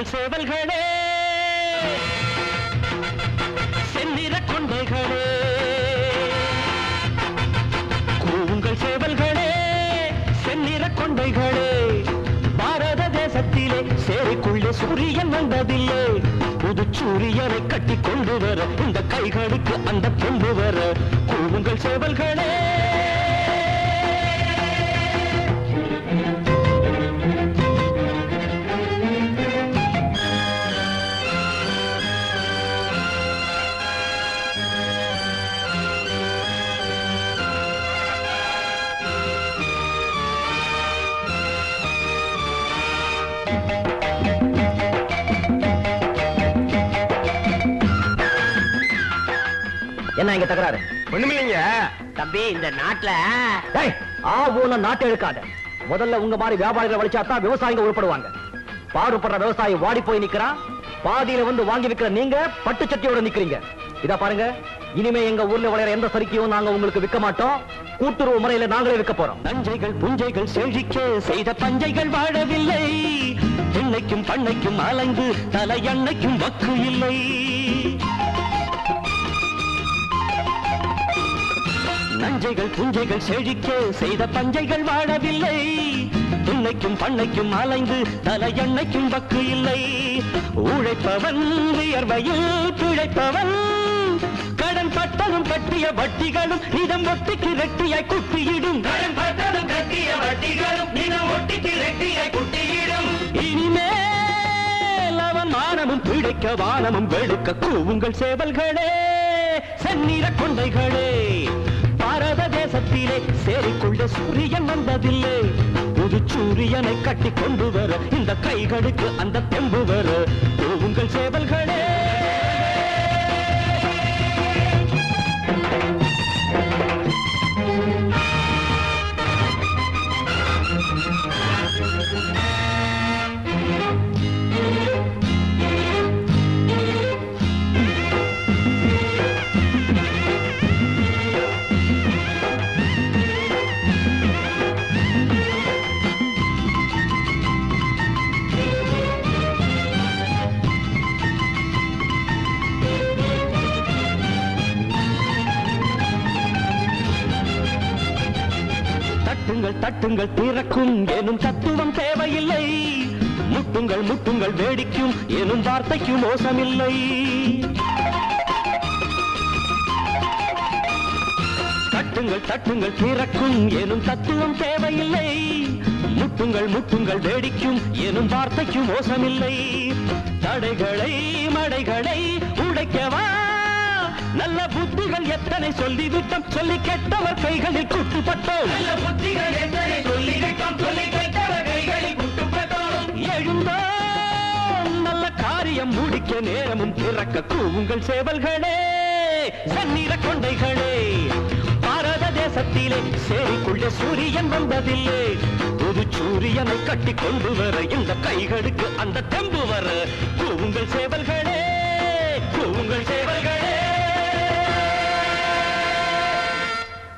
கூவுங்கள் சேவல்களே செந்நிற கொண்டைகளே கூவுங்கள் சேவல்களே செந்நிற கொண்டைகளே பாரத தேசத்திலே சேரிக்குள்ளே சூரியன் வந்ததில்லை புது சூரியனை கட்டி கொண்டு வர இந்த கைகளுக்கு அந்த பொம்பு வர கூவுங்கள் சேவல்களே என்ன இங்க தகராறு ஒண்ணுமில்லைங்க தம்பி இந்த நாட்டுல டேய், ஆ ஊன நாட்டை எடுக்காத முதல்ல உங்க மாதிரி வியாபாரிகளை வலிச்சா தான் விவசாயிங்க உருப்படுவாங்க பாடுபடுற விவசாயி வாடி போய் நிக்கிறான் பாதியில வந்து வாங்கி விக்கிற நீங்க பட்டு சட்டியோட நிக்கிறீங்க இதா பாருங்க இனிமே எங்க ஊர்ல விளையாட எந்த சறுக்கியும் நாங்க உங்களுக்கு விற்க மாட்டோம் கூட்டுறவு முறையில நாங்களே விற்க போறோம் நஞ்சைகள் புஞ்சைகள் செழிக்க செய்த பஞ்சைகள் வாழவில்லை எண்ணைக்கும் பண்ணைக்கும் அலைந்து தலை எண்ணெய்க்கும் வக்கு இல்லை நஞ்சைகள் புஞ்சைகள் செழிக்க செய்த பஞ்சைகள் வாழவில்லை எண்ணைக்கும் பண்ணைக்கும் அலைந்து தலை எண்ணெய்க்கும் வக்கு இல்லை உழைப்பவன் வியர்வையில் பிழைப்பவன் கடன் பட்டதும் கட்டிய வட்டிகளும் இதம் ஒட்டிக்கு ரெட்டியாய் குட்டியிடும் கடன் பட்டதும் கட்டிய வட்டிகளும் இதம் ஒட்டிக்கு ரெட்டியாய் குட்டியிடும் இனிமேல் அவன் மானமும் பிழைக்க வானமும் வெளுக்க கூவுங்கள் சேவல்களே செந்நிற கொண்டைகளே பாரத தேசத்திலே சேரிக்குள்ள சூரியன் வந்ததில்லை புது சூரியனை கட்டி கொண்டு வர இந்த கைகளுக்கு அந்த தெம்பு வர கூவுங்கள் சேவல்களே தட்டுங்கள் தட்டுங்கள் திறக்கும் எனும் தத்துவம் தேவையில்லை முட்டுங்கள் முட்டுங்கள் வேடிக்கும் எனும் வார்த்தைக்கு மோசமில்லை தட்டுங்கள் தட்டுங்கள் திறக்கும் எனும் தத்துவம் தேவையில்லை முட்டுங்கள் முட்டுங்கள் வேடிக்கும் எனும் வார்த்தைக்கு மோசமில்லை தடைகளை மடைகளை உடைக்கவா நல்ல புத்திகள் எத்தனை சொல்லிவிட்டோம் சொல்லி கெட்டவர் கைகளில் குட்டுப்பட்டோம் நல்ல புத்திகள் எத்தனை சொல்லிவிட்டோம் சொல்லி கெட்டவர் கைகளில் குட்டுப்பட்டோம் எழுந்தோம் நல்ல காரியம் முடிக்க நேரமும் பிறக்க கூவுங்கள் சேவல்களே சந்நிற கொண்டைகளே பாரத தேசத்திலே சேரிக்குள்ளே சூரியன் வந்ததில்லை புது சூரியனை கட்டி கொண்டு வர இந்த கைகளுக்கு அந்த தெம்பு வர கூவுங்கள் சேவல்களே